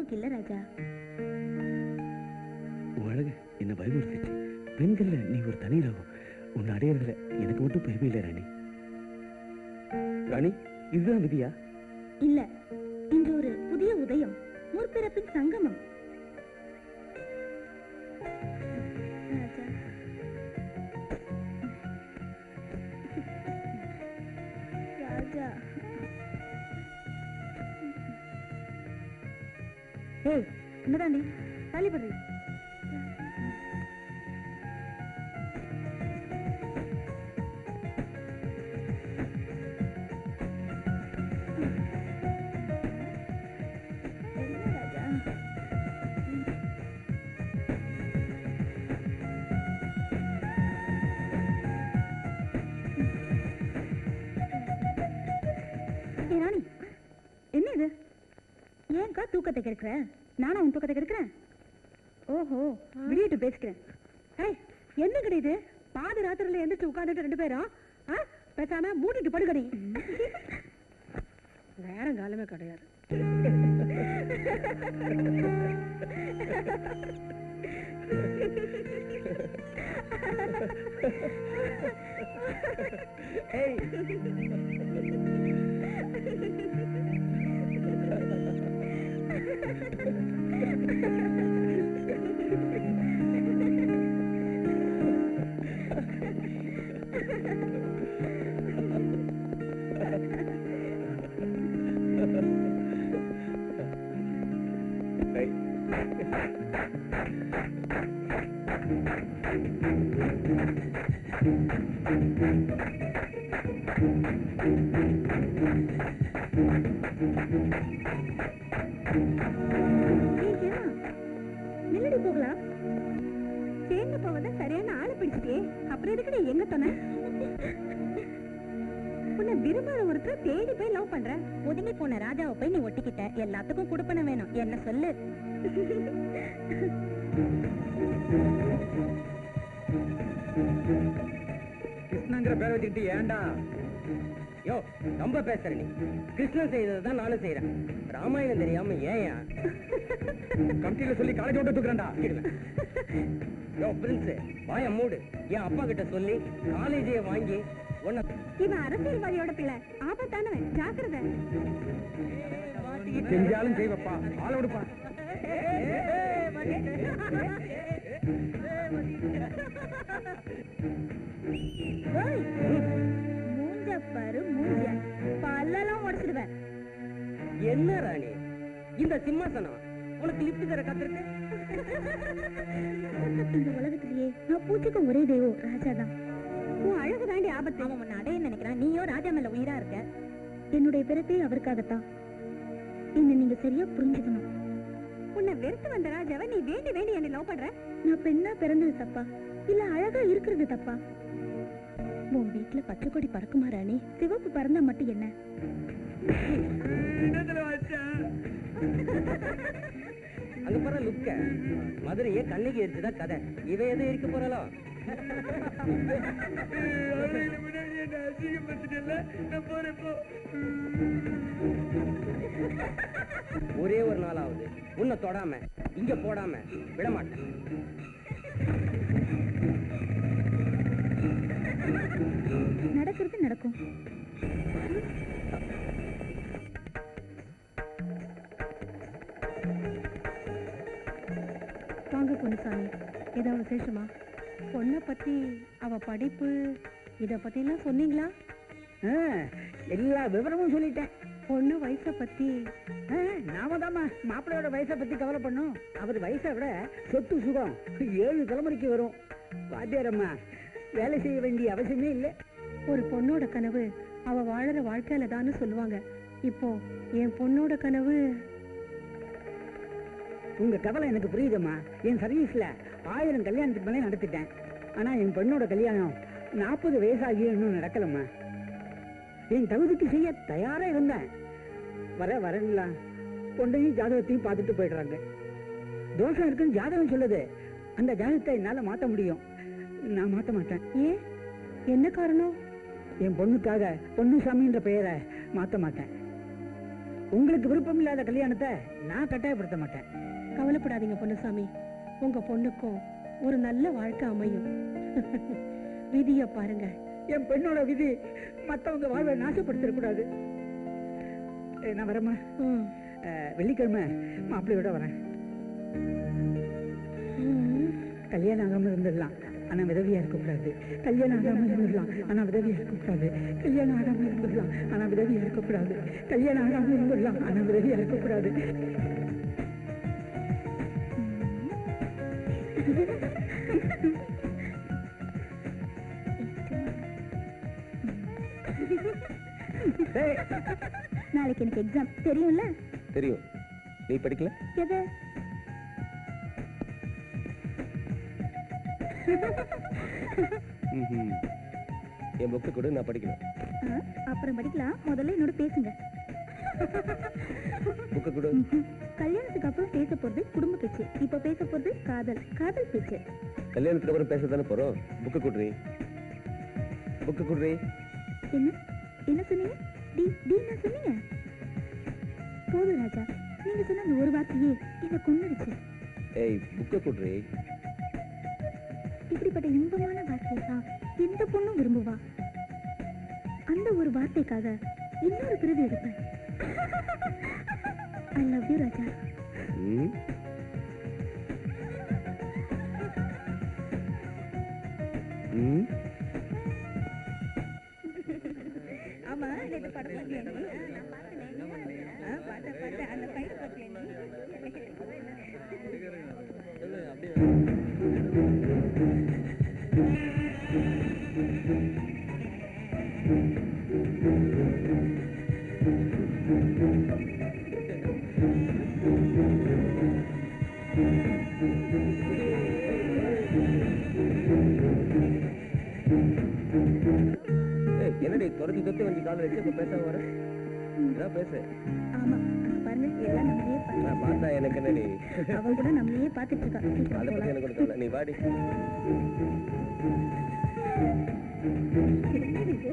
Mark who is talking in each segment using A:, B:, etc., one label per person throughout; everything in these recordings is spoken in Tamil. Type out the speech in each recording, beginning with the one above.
A: அளவுக்கு இல்ல ராஜா
B: உன் அழகு என்ன பயமுறுத்துச்சு பெண்கள்ல நீ ஒரு தனி ரகம் உன்னை அடையறதுல எனக்கு மட்டும் பெருமை இல்லை ராணி ராணி இதுதான் விதியா
A: இல்ல இன்று ஒரு புதிய உதயம் முற்பிறப்பின் சங்கமம் ராஜா ராஜா ஏய் என்னதாண்டி தள்ளிப்படுறீ என்ன ராஜா ஏய் ராணி என்ன இது ஏன்க்கா தூக்கத்தை கெடுக்கிற நானும் உன் தூக்கத்தை கெடுக்கிறேன் ஓஹோ விடியிட்டு பேசிக்கிறேன் ஏய் என்ன கிடையாது பாதி ராத்திரில எந்திரிச்சு உட்காந்துட்டு ரெண்டு பேரும் ஆ பேசாம மூடிட்டு படுக்கடி வேற காலமே கிடையாது நில்லடி போகலாம் சேர்ந்து போவத சரியான ஆளை பிடிச்சிட்டே அப்புறம் எதுக்கு எங்க சொன்ன உன்னை விரும்பாத ஒருத்தர் தேடி போய் லவ் பண்ற ஒதுங்கி போன ராஜாவை போய் நீ ஒட்டிக்கிட்ட எல்லாத்துக்கும் குடுப்பன வேணும் என்ன சொல்லு
C: கிருஷ்ணங்கிற பேரை வச்சுக்கிட்டு ஏன்டா யோ ரொம்ப பேசுற நீ கிருஷ்ணன் செய்ததை தான் நானும் செய்யறேன் ராமாயணம் தெரியாம ஏன் கமிட்டியில சொல்லி காலேஜ் விட்டு தூக்குறேன்டா யோ பிரின்ஸ் வாய மூடு என் அப்பா கிட்ட சொல்லி காலேஜே வாங்கி உன்னை
A: இவன் அரசியல்வாதியோட பிள்ளை ஆபத்தானவன் ஜாக்கிரதை
C: செஞ்சாலும் செய்வப்பா ஆள விடுப்பா
A: ஓய், மூஞ்ச பாரு மூஞ்ச பல்லெல்லாம் உடைச்சிடுவேன்
C: என்ன ராணி இந்த சிம்மாசனம் உனக்கு லிப்ட் தர கத்திருக்கு
A: இந்த உலகத்திலேயே நான் பூச்சிக்கும் ஒரே தெய்வம் ராஜா தான் உன் அழகு தாண்டி ஆபத்து அவன் உன்னை அடைய நினைக்கிறான் நீயோ ராஜா மேல உயிரா இருக்க என்னுடைய பிறப்பே அவருக்காகத்தான் என்ன நீங்க சரியா புரிஞ்சுக்கணும் உன்னை வெறுத்து வந்த ராஜாவை நீ வேண்டி வேண்டி என்னை லவ் பண்ற நான் பெண்ணா பிறந்தது தப்பா இல்ல அழகா இருக்கிறது தப்பா உன் வீட்டுல பச்சை கொடி பறக்குமா ராணி சிவப்பு பறந்தா மட்டும் என்ன
C: அங்க போற லுக்க மதுரையே கண்ணுக்கு எரிச்சுதான் கதை இவ எதை இருக்க போறாளோ ஒரே ஒரு நாளாவது உன்னை தொடாம இங்க போடாம விட மாட்டேன்
A: நடக்கிறது நடக்கும் வாங்க பொன்னுசாமி ஏதாவது விசேஷமா பொண்ணை பத்தி அவ படிப்பு இத பத்தி எல்லாம் சொன்னீங்களா
D: எல்லா விவரமும் சொல்லிட்டேன்
A: பொண்ணு வயசை பத்தி
D: நாம தாம்மா மாப்பிள்ளையோட வயசை பத்தி கவலை பண்ணும் அவர் வயசை விட சொத்து சுகம் ஏழு தலைமுறைக்கு வரும் வாத்தியாரம்மா வேலை செய்ய வேண்டிய அவசியமே இல்லை
A: ஒரு பொண்ணோட கனவு அவ வாழற வாழ்க்கையில தான்னு சொல்லுவாங்க இப்போ என் பொண்ணோட கனவு
D: உங்க கவலை எனக்கு புரியுதும்மா என் சர்வீஸ்ல ஆயிரம் கல்யாணத்துக்கு மேலே நடத்திட்டேன் ஆனா என் பெண்ணோட கல்யாணம் நாற்பது வயசாகியும் இன்னும் நடக்கலம்மா என் தகுதிக்கு செய்ய தயாரா இருந்தேன் வர வரலாம் பொண்ணையும் ஜாதகத்தையும் பார்த்துட்டு போயிடுறாங்க தோஷம் இருக்குன்னு ஜாதகம் சொல்லுது அந்த ஜாதகத்தை என்னால மாத்த முடியும் நான் மாத்த மாட்டேன்
A: ஏன் என்ன காரணம்
D: என் பொண்ணுக்காக பொன்னுசாமின்ற பெயரை மாத்த மாட்டேன் உங்களுக்கு விருப்பம் இல்லாத கல்யாணத்தை நான் கட்டாயப்படுத்த மாட்டேன்
A: கவலைப்படாதீங்க பொன்னுசாமி உங்க பொண்ணுக்கும் ஒரு நல்ல வாழ்க்கை அமையும் விதிய பாருங்க
D: என் பெண்ணோட விதி மத்தவங்க வாழ்வை நாசப்படுத்திடக்கூடாது ஏ, நான் வரேம்மா
A: ம்.
D: அஹ், வெள்ளிக்கிழமை மாப்பிள்ளையோட வரேன்
A: ம்.
D: கல்யாணம் ஆகாம இருந்துடலாம் ஆனா விதவியா இருக்கக்கூடாது கல்யாணம் ஆகாம இருந்துடலாம் ஆனா விதவியா இருக்கக்கூடாது கல்யாணம் ஆகாம இருந்துடலாம் ஆனா விதவியா இருக்கக்கூடாது கல்யாணம் ஆகாம இருந்துடலாம் ஆனா விதவியா இருக்கக்கூடாது
C: டேய்,
A: நாளைக்கு எனக்கு எக்ஸாம் தெரியும்ல
B: தெரியும் நீ படிக்கல
A: எது
B: ம்ஹும். என் புக்கு கூட நான் படிக்கணும்
A: ஆ, அப்புறம் படிக்கலாம் முதல்ல என்னோட பேசுங்க
B: புக்கு கூட
A: ம்ஹும். கல்யாணத்துக்கு அப்புறம் பேச போறது குடும்ப பேச்சு இப்ப பேச போறது காதல் காதல் பேச்சு
B: கல்யாணத்துக்கு அப்புறம் பேச தானே போறோம் புக்கு குடுறி புக்கு குடுறி
A: என்ன என்ன சொன்னீங்க டி டி என்ன சொன்னீங்க போதும் ராஜா நீங்க சொன்ன அந்த ஒரு வார்த்தையே என்ன கொன்னுடுச்சு
B: ஏய் புக்கு குடுறி
A: இப்படிப்பட்ட இன்பமான வார்த்தையை தான் எந்த பொண்ணும் விரும்புவா அந்த ஒரு வார்த்தைக்காக இன்னொரு பிறவி எடுப்பேன் ஐ லவ் யூ ராஜா
B: ம் ம்
A: ஆமா நேத்து படம் பார்த்தியா நீ? நான் பார்த்தேனே. ஆ, பார்த்தேன், பார்த்தேன். அந்த fight பார்த்தியா நீ?
B: ஏய் என்னடி துரத்தி துரத்தி வந்து கால் வச்சு இப்ப பேச வர என்ன பேசு
A: ஆமா அங்க பாருங்க எல்லாம் நம்மளையே பாரு.
B: நான் பார்த்தா எனக்கு என்னடி
A: அவ கூட நம்மளையே பார்த்துட்டு இருக்கா சீக்கிரம்
B: அதை பத்தி
A: போலாம்.
B: எனக்கு ஒண்ணும் கவலை நீ வாடி
A: என்னது இது?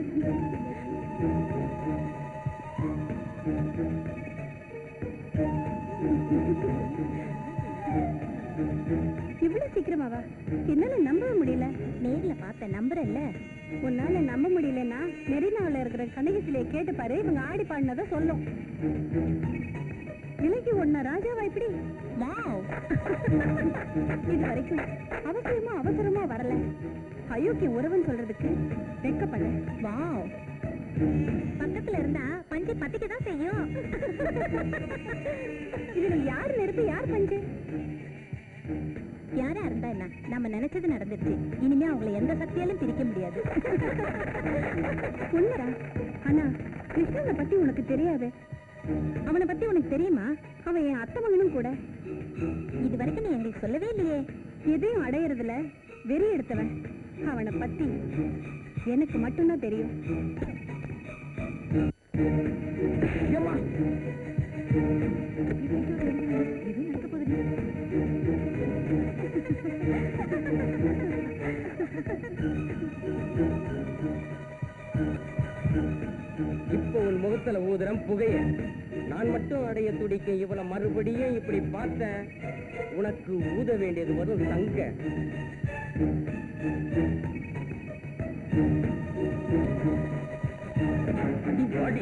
A: இவ்வளவு சீக்கிரமாவா என்னால நம்பவே முடியல நேர்ல பார்த்த நம்புறேன்ல உன்னால நம்ப முடியலன்னா மெரினாவில் இருக்கிற கண்ணகி சிலையை கேட்டு பாரு இவங்க ஆடி பாடினதை சொல்லும் விலைக்கு ஒண்ணா ராஜாவா இப்படி வாவ் இது வரைக்கும் அவசியமா அவசரமா வரல அயோக்கிய உறவுன்னு சொல்றதுக்கு வெக்கப்பட வாவ் பக்கத்துல இருந்தா பஞ்சு பத்திக்க தான் செய்யும் இதுல யார் நெருப்பு யார் பஞ்சு யாரா இருந்தா என்ன நம்ம நினைச்சது நடந்துருச்சு இனிமே அவங்கள எந்த சக்தியாலும் பிரிக்க முடியாது உண்மைடா ஆனா கிருஷ்ணனை பத்தி உனக்கு தெரியாது அவனை பத்தி உனக்கு தெரியுமா அவன் என் அத்தை மகனும் கூட இது வரைக்கும் நீ எங்களுக்கு சொல்லவே இல்லையே எதையும் அடையறதுல வெறி எடுத்தவன் அவனை பத்தி எனக்கு மட்டும்தான் தெரியும் இது நடக்க போகுது
C: இப்போ உன் முகத்துல ஊதுறம் புகைய நான் மட்டும் அடைய துடிக்க இவள மறுபடியும் இப்படி பார்த்தேன் உனக்கு ஊத வேண்டியது வரும் தங்க அடி வாடி